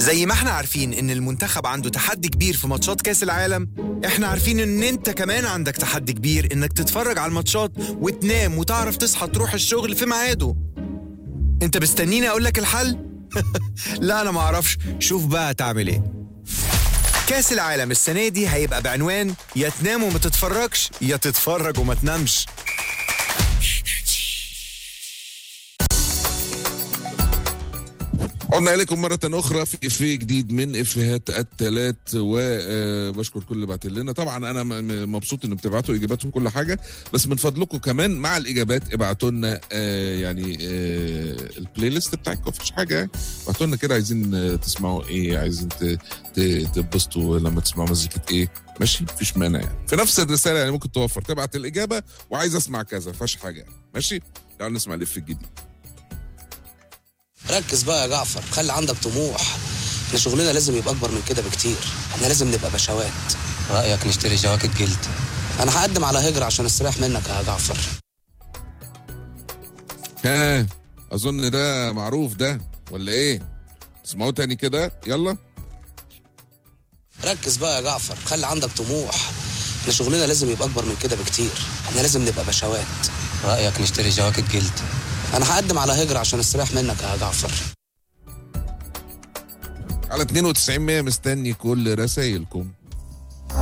زي ما احنا عارفين ان المنتخب عنده تحدي كبير في ماتشات كاس العالم احنا عارفين ان انت كمان عندك تحدي كبير انك تتفرج على الماتشات وتنام وتعرف تصحى تروح الشغل في ميعاده انت مستنيني اقول لك الحل لا انا ما اعرفش شوف بقى هتعمل ايه كاس العالم السنه دي هيبقى بعنوان يا تنام وما تتفرجش يا تتفرج وما تنامش عدنا إليكم مرة أخرى في إفيه جديد من إفيهات التلات وبشكر كل اللي بعت لنا طبعا أنا م- م- مبسوط إن بتبعتوا إجاباتهم كل حاجة بس من فضلكم كمان مع الإجابات ابعتوا لنا آه، يعني آه، البلاي ليست بتاعتكم مفيش حاجة يعني. ابعتوا لنا كده عايزين آه، تسمعوا إيه عايزين ت- ت- تتبسطوا لما تسمعوا مزيكة إيه ماشي مفيش مانع يعني في نفس الرسالة يعني ممكن توفر تبعت الإجابة وعايز أسمع كذا مفيش حاجة يعني. ماشي تعالوا نسمع الإف الجديد ركز بقى يا جعفر خلي عندك طموح احنا شغلنا لازم يبقى اكبر من كده بكتير احنا لازم نبقى بشوات رأيك نشتري جواكت جلد انا هقدم على هجرة عشان استريح منك يا جعفر ها اظن ده معروف ده ولا ايه اسمعوا تاني كده يلا ركز بقى يا جعفر خلي عندك طموح احنا شغلنا لازم يبقى اكبر من كده بكتير احنا لازم نبقى بشوات رأيك نشتري جواكت جلد انا هقدم على هجرة عشان استريح منك يا جعفر على 92 100 مستني كل رسايلكم